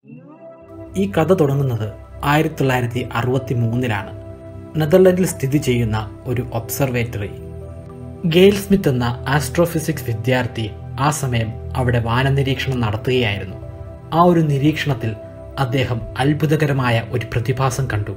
ഈ കഥ തുടങ്ങുന്നത് ആയിരത്തി തൊള്ളായിരത്തി അറുപത്തി മൂന്നിലാണ് നെതർലൻഡിൽ സ്ഥിതി ചെയ്യുന്ന ഒരു ഒബ്സർവേറ്ററി ഗെയിൽ സ്മിത്ത് എന്ന ആസ്ട്രോഫിസിക്സ് വിദ്യാർത്ഥി ആ സമയം അവിടെ വാനനിരീക്ഷണം നടത്തുകയായിരുന്നു ആ ഒരു നിരീക്ഷണത്തിൽ അദ്ദേഹം അത്ഭുതകരമായ ഒരു പ്രതിഭാസം കണ്ടു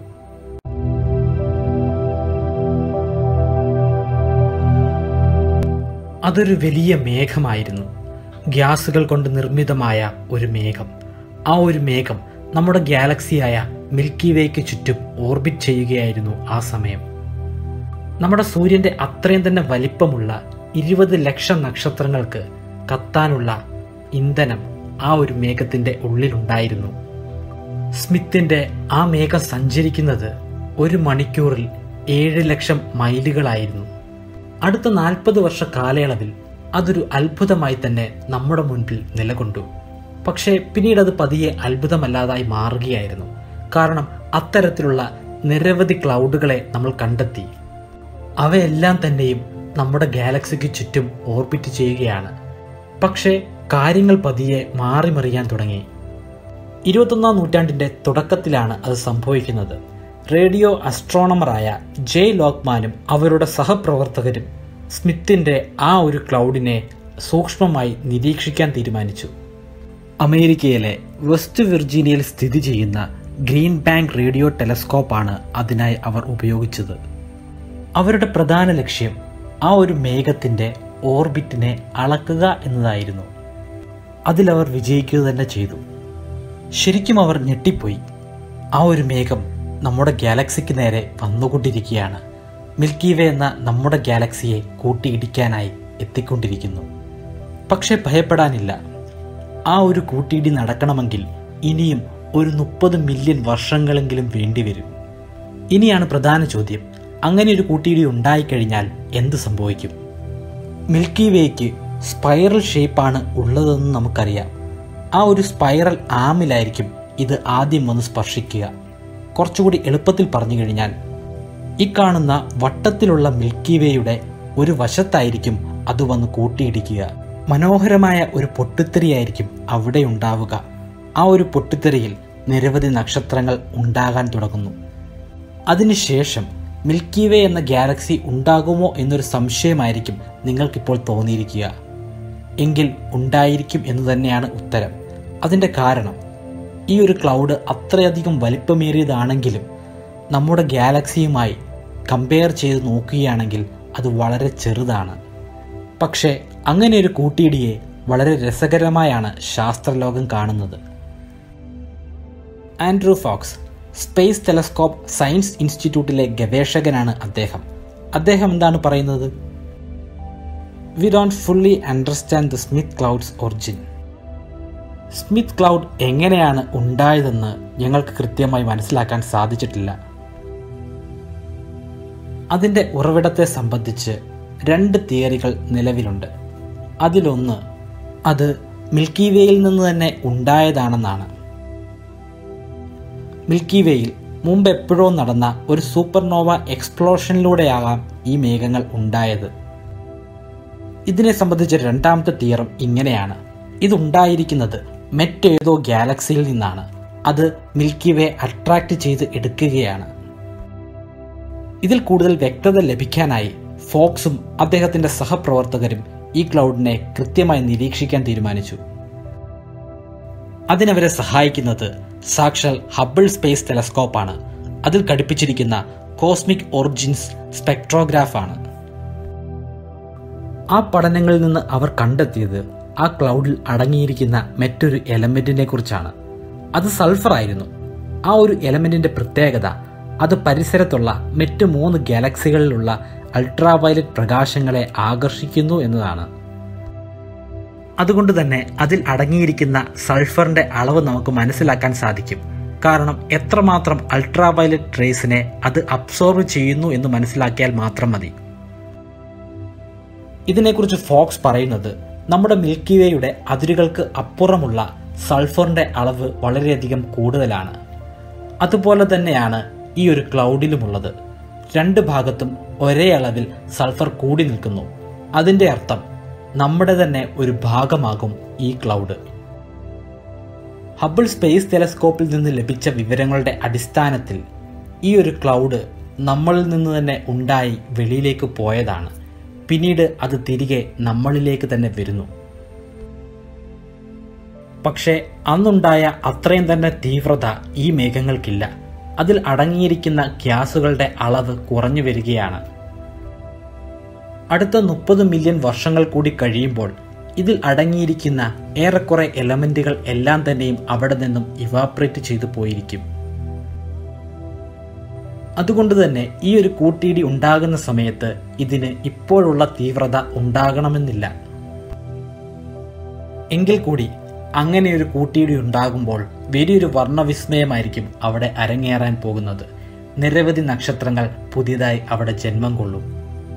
അതൊരു വലിയ മേഘമായിരുന്നു ഗ്യാസുകൾ കൊണ്ട് നിർമ്മിതമായ ഒരു മേഘം ആ ഒരു മേഘം നമ്മുടെ ഗാലക്സിയായ മിൽക്കി വേക്ക് ചുറ്റും ഓർബിറ്റ് ചെയ്യുകയായിരുന്നു ആ സമയം നമ്മുടെ സൂര്യന്റെ അത്രയും തന്നെ വലിപ്പമുള്ള ഇരുപത് ലക്ഷം നക്ഷത്രങ്ങൾക്ക് കത്താനുള്ള ഇന്ധനം ആ ഒരു മേഘത്തിന്റെ ഉള്ളിലുണ്ടായിരുന്നു സ്മിത്തിന്റെ ആ മേഘം സഞ്ചരിക്കുന്നത് ഒരു മണിക്കൂറിൽ ഏഴ് ലക്ഷം മൈലുകളായിരുന്നു അടുത്ത നാൽപ്പത് വർഷ കാലയളവിൽ അതൊരു അത്ഭുതമായി തന്നെ നമ്മുടെ മുൻപിൽ നിലകൊണ്ടു പക്ഷേ പിന്നീട് അത് പതിയെ അത്ഭുതമല്ലാതായി മാറുകയായിരുന്നു കാരണം അത്തരത്തിലുള്ള നിരവധി ക്ലൗഡുകളെ നമ്മൾ കണ്ടെത്തി അവയെല്ലാം തന്നെയും നമ്മുടെ ഗാലക്സിക്ക് ചുറ്റും ഓർബിറ്റ് ചെയ്യുകയാണ് പക്ഷേ കാര്യങ്ങൾ പതിയെ മാറിമറിയാൻ തുടങ്ങി ഇരുപത്തൊന്നാം നൂറ്റാണ്ടിന്റെ തുടക്കത്തിലാണ് അത് സംഭവിക്കുന്നത് റേഡിയോ അസ്ട്രോണമറായ ജെ ലോക്മാനും അവരുടെ സഹപ്രവർത്തകരും സ്മിത്തിന്റെ ആ ഒരു ക്ലൗഡിനെ സൂക്ഷ്മമായി നിരീക്ഷിക്കാൻ തീരുമാനിച്ചു അമേരിക്കയിലെ വെസ്റ്റ് വിർജീനിയയിൽ സ്ഥിതി ചെയ്യുന്ന ഗ്രീൻ ബാങ്ക് റേഡിയോ ടെലസ്കോപ്പാണ് അതിനായി അവർ ഉപയോഗിച്ചത് അവരുടെ പ്രധാന ലക്ഷ്യം ആ ഒരു മേഘത്തിന്റെ ഓർബിറ്റിനെ അളക്കുക എന്നതായിരുന്നു അതിലവർ വിജയിക്കുക തന്നെ ചെയ്തു ശരിക്കും അവർ ഞെട്ടിപ്പോയി ആ ഒരു മേഘം നമ്മുടെ ഗാലക്സിക്ക് നേരെ വന്നുകൊണ്ടിരിക്കുകയാണ് മിൽക്കി വേ എന്ന നമ്മുടെ ഗാലക്സിയെ കൂട്ടിയിടിക്കാനായി എത്തിക്കൊണ്ടിരിക്കുന്നു പക്ഷെ ഭയപ്പെടാനില്ല ആ ഒരു കൂട്ടിയിടി നടക്കണമെങ്കിൽ ഇനിയും ഒരു മുപ്പത് മില്യൺ വർഷങ്ങളെങ്കിലും വേണ്ടിവരും ഇനിയാണ് പ്രധാന ചോദ്യം അങ്ങനെ ഒരു കൂട്ടിയിടി ഉണ്ടായിക്കഴിഞ്ഞാൽ എന്ത് സംഭവിക്കും മിൽക്കി വേക്ക് സ്പൈറൽ ഷേപ്പാണ് ഉള്ളതെന്ന് നമുക്കറിയാം ആ ഒരു സ്പൈറൽ ആമിലായിരിക്കും ഇത് ആദ്യം വന്ന് സ്പർശിക്കുക കുറച്ചുകൂടി എളുപ്പത്തിൽ പറഞ്ഞു കഴിഞ്ഞാൽ ഈ കാണുന്ന വട്ടത്തിലുള്ള മിൽക്കി വേയുടെ ഒരു വശത്തായിരിക്കും അത് വന്ന് കൂട്ടിയിടിക്കുക മനോഹരമായ ഒരു പൊട്ടിത്തെറിയായിരിക്കും അവിടെ ഉണ്ടാവുക ആ ഒരു പൊട്ടിത്തെറിയിൽ നിരവധി നക്ഷത്രങ്ങൾ ഉണ്ടാകാൻ തുടങ്ങുന്നു അതിനുശേഷം മിൽക്കി വേ എന്ന ഗാലക്സി ഉണ്ടാകുമോ എന്നൊരു സംശയമായിരിക്കും നിങ്ങൾക്കിപ്പോൾ തോന്നിയിരിക്കുക എങ്കിൽ ഉണ്ടായിരിക്കും എന്ന് തന്നെയാണ് ഉത്തരം അതിൻ്റെ കാരണം ഈ ഒരു ക്ലൗഡ് അത്രയധികം വലിപ്പമേറിയതാണെങ്കിലും നമ്മുടെ ഗാലക്സിയുമായി കമ്പയർ ചെയ്ത് നോക്കുകയാണെങ്കിൽ അത് വളരെ ചെറുതാണ് പക്ഷേ അങ്ങനെ ഒരു കൂട്ടിയിടിയെ വളരെ രസകരമായാണ് ശാസ്ത്രലോകം കാണുന്നത് Andrew Fox space telescope science ഇൻസ്റ്റിറ്റ്യൂട്ടിലെ ഗവേഷകനാണ് അദ്ദേഹം അദ്ദേഹം എന്താണ് പറയുന്നത് we don't fully understand the Smith clouds origin Smith cloud എങ്ങനെയാണ് ഉണ്ടായതെന്ന് ഞങ്ങൾക്ക് കൃത്യമായി മനസ്സിലാക്കാൻ സാധിച്ചിട്ടില്ല അതിൻ്റെ ഉറവിടത്തെ സംബന്ധിച്ച് രണ്ട് തിയറികൾ നിലവിലുണ്ട് അതിലൊന്ന് അത് മിൽക്കി വേയിൽ നിന്ന് തന്നെ ഉണ്ടായതാണെന്നാണ് മിൽക്കി വേയിൽ മുമ്പ് എപ്പോഴോ നടന്ന ഒരു സൂപ്പർനോവ എക്സ്പ്ലോഷനിലൂടെയാകാം ഈ മേഘങ്ങൾ ഉണ്ടായത് ഇതിനെ സംബന്ധിച്ച രണ്ടാമത്തെ തിയറം ഇങ്ങനെയാണ് ഇതുണ്ടായിരിക്കുന്നത് മറ്റേതോ ഗാലക്സിയിൽ നിന്നാണ് അത് മിൽക്കി വേ അട്രാക്ട് ചെയ്ത് എടുക്കുകയാണ് ഇതിൽ കൂടുതൽ വ്യക്തത ലഭിക്കാനായി ഫോക്സും അദ്ദേഹത്തിന്റെ സഹപ്രവർത്തകരും ഈ ക്ലൗഡിനെ കൃത്യമായി നിരീക്ഷിക്കാൻ തീരുമാനിച്ചു അതിനവരെ സഹായിക്കുന്നത് സാക്ഷാൽ ഹബിൾ സ്പേസ് ടെലസ്കോപ്പാണ് അതിൽ ഘടിപ്പിച്ചിരിക്കുന്ന കോസ്മിക് ഒറിജിൻസ് സ്പെക്ട്രോഗ്രാഫാണ് ആ പഠനങ്ങളിൽ നിന്ന് അവർ കണ്ടെത്തിയത് ആ ക്ലൗഡിൽ അടങ്ങിയിരിക്കുന്ന മറ്റൊരു എലമെന്റിനെ കുറിച്ചാണ് അത് സൾഫർ ആയിരുന്നു ആ ഒരു എലമെന്റിന്റെ പ്രത്യേകത അത് പരിസരത്തുള്ള മറ്റ് മൂന്ന് ഗാലക്സികളിലുള്ള അൾട്രാവയലറ്റ് പ്രകാശങ്ങളെ ആകർഷിക്കുന്നു എന്നതാണ് അതുകൊണ്ട് തന്നെ അതിൽ അടങ്ങിയിരിക്കുന്ന സൾഫറിന്റെ അളവ് നമുക്ക് മനസ്സിലാക്കാൻ സാധിക്കും കാരണം എത്രമാത്രം അൾട്രാവയലറ്റ് റേസിനെ അത് അബ്സോർവ് ചെയ്യുന്നു എന്ന് മനസ്സിലാക്കിയാൽ മാത്രം മതി ഇതിനെക്കുറിച്ച് ഫോക്സ് പറയുന്നത് നമ്മുടെ മിൽക്കി വേയുടെ അതിരുകൾക്ക് അപ്പുറമുള്ള സൾഫറിന്റെ അളവ് വളരെയധികം കൂടുതലാണ് അതുപോലെ തന്നെയാണ് ഈ ഒരു ക്ലൗഡിലുമുള്ളത് രണ്ട് ഭാഗത്തും ഒരേ അളവിൽ സൾഫർ കൂടി നിൽക്കുന്നു അതിൻ്റെ അർത്ഥം നമ്മുടെ തന്നെ ഒരു ഭാഗമാകും ഈ ക്ലൗഡ് ഹബിൾ സ്പേസ് ടെലസ്കോപ്പിൽ നിന്ന് ലഭിച്ച വിവരങ്ങളുടെ അടിസ്ഥാനത്തിൽ ഈ ഒരു ക്ലൗഡ് നമ്മളിൽ നിന്ന് തന്നെ ഉണ്ടായി വെളിയിലേക്ക് പോയതാണ് പിന്നീട് അത് തിരികെ നമ്മളിലേക്ക് തന്നെ വരുന്നു പക്ഷേ അന്നുണ്ടായ അത്രയും തന്നെ തീവ്രത ഈ മേഘങ്ങൾക്കില്ല അതിൽ അടങ്ങിയിരിക്കുന്ന ഗ്യാസുകളുടെ അളവ് കുറഞ്ഞു വരികയാണ് അടുത്ത മുപ്പത് മില്യൺ വർഷങ്ങൾ കൂടി കഴിയുമ്പോൾ ഇതിൽ അടങ്ങിയിരിക്കുന്ന ഏറെക്കുറെ എലമെന്റുകൾ എല്ലാം തന്നെയും അവിടെ നിന്നും ഇവാപ്രേറ്റ് ചെയ്തു പോയിരിക്കും അതുകൊണ്ട് തന്നെ ഈ ഒരു കൂട്ടിയിടി ഉണ്ടാകുന്ന സമയത്ത് ഇതിന് ഇപ്പോഴുള്ള തീവ്രത ഉണ്ടാകണമെന്നില്ല എങ്കിൽ കൂടി അങ്ങനെ ഒരു കൂട്ടിയിടി ഉണ്ടാകുമ്പോൾ വലിയൊരു വർണ്ണവിസ്മയമായിരിക്കും അവിടെ അരങ്ങേറാൻ പോകുന്നത് നിരവധി നക്ഷത്രങ്ങൾ പുതിയതായി അവിടെ ജന്മം കൊള്ളും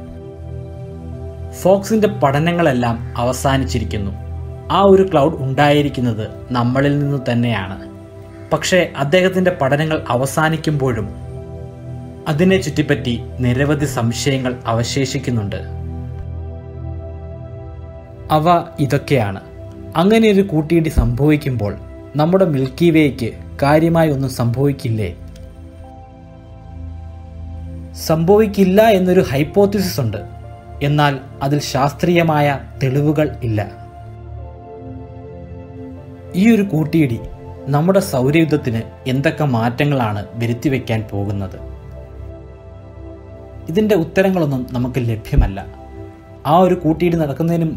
ഫോക്സിന്റെ പഠനങ്ങളെല്ലാം അവസാനിച്ചിരിക്കുന്നു ആ ഒരു ക്ലൗഡ് ഉണ്ടായിരിക്കുന്നത് നമ്മളിൽ നിന്ന് തന്നെയാണ് പക്ഷേ അദ്ദേഹത്തിന്റെ പഠനങ്ങൾ അവസാനിക്കുമ്പോഴും അതിനെ ചുറ്റിപ്പറ്റി നിരവധി സംശയങ്ങൾ അവശേഷിക്കുന്നുണ്ട് അവ ഇതൊക്കെയാണ് അങ്ങനെ ഒരു കൂട്ടിയിടി സംഭവിക്കുമ്പോൾ നമ്മുടെ മിൽക്കി വേക്ക് കാര്യമായി ഒന്നും സംഭവിക്കില്ലേ സംഭവിക്കില്ല എന്നൊരു ഹൈപ്പോത്തിസിസ് ഉണ്ട് എന്നാൽ അതിൽ ശാസ്ത്രീയമായ തെളിവുകൾ ഇല്ല ഈ ഒരു കൂട്ടിയിടി നമ്മുടെ സൗരയുദ്ധത്തിന് എന്തൊക്കെ മാറ്റങ്ങളാണ് വരുത്തിവെക്കാൻ പോകുന്നത് ഇതിൻ്റെ ഉത്തരങ്ങളൊന്നും നമുക്ക് ലഭ്യമല്ല ആ ഒരു കൂട്ടിയിടി നടക്കുന്നതിനും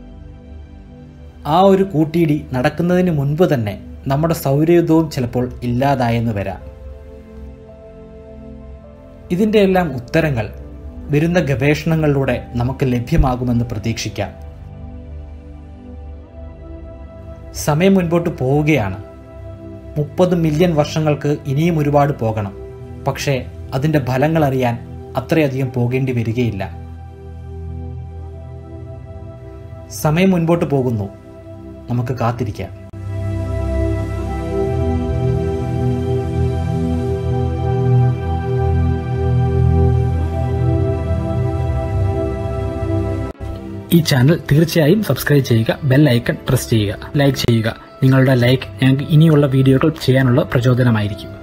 ആ ഒരു കൂട്ടിയിടി നടക്കുന്നതിന് മുൻപ് തന്നെ നമ്മുടെ സൗരയുദ്ധവും ചിലപ്പോൾ ഇല്ലാതായെന്ന് വരാം ഇതിൻ്റെ എല്ലാം ഉത്തരങ്ങൾ വരുന്ന ഗവേഷണങ്ങളിലൂടെ നമുക്ക് ലഭ്യമാകുമെന്ന് പ്രതീക്ഷിക്കാം സമയം മുൻപോട്ട് പോവുകയാണ് മുപ്പത് മില്യൺ വർഷങ്ങൾക്ക് ഇനിയും ഒരുപാട് പോകണം പക്ഷേ അതിൻ്റെ ഫലങ്ങൾ അറിയാൻ അത്രയധികം പോകേണ്ടി വരികയില്ല സമയം മുൻപോട്ട് പോകുന്നു നമുക്ക് കാത്തിരിക്കാം ഈ ചാനൽ തീർച്ചയായും സബ്സ്ക്രൈബ് ചെയ്യുക ബെൽ ഐക്കൺ പ്രസ് ചെയ്യുക ലൈക്ക് ചെയ്യുക നിങ്ങളുടെ ലൈക്ക് ഞങ്ങൾക്ക് ഇനിയുള്ള വീഡിയോകൾ ചെയ്യാനുള്ള പ്രചോദനമായിരിക്കും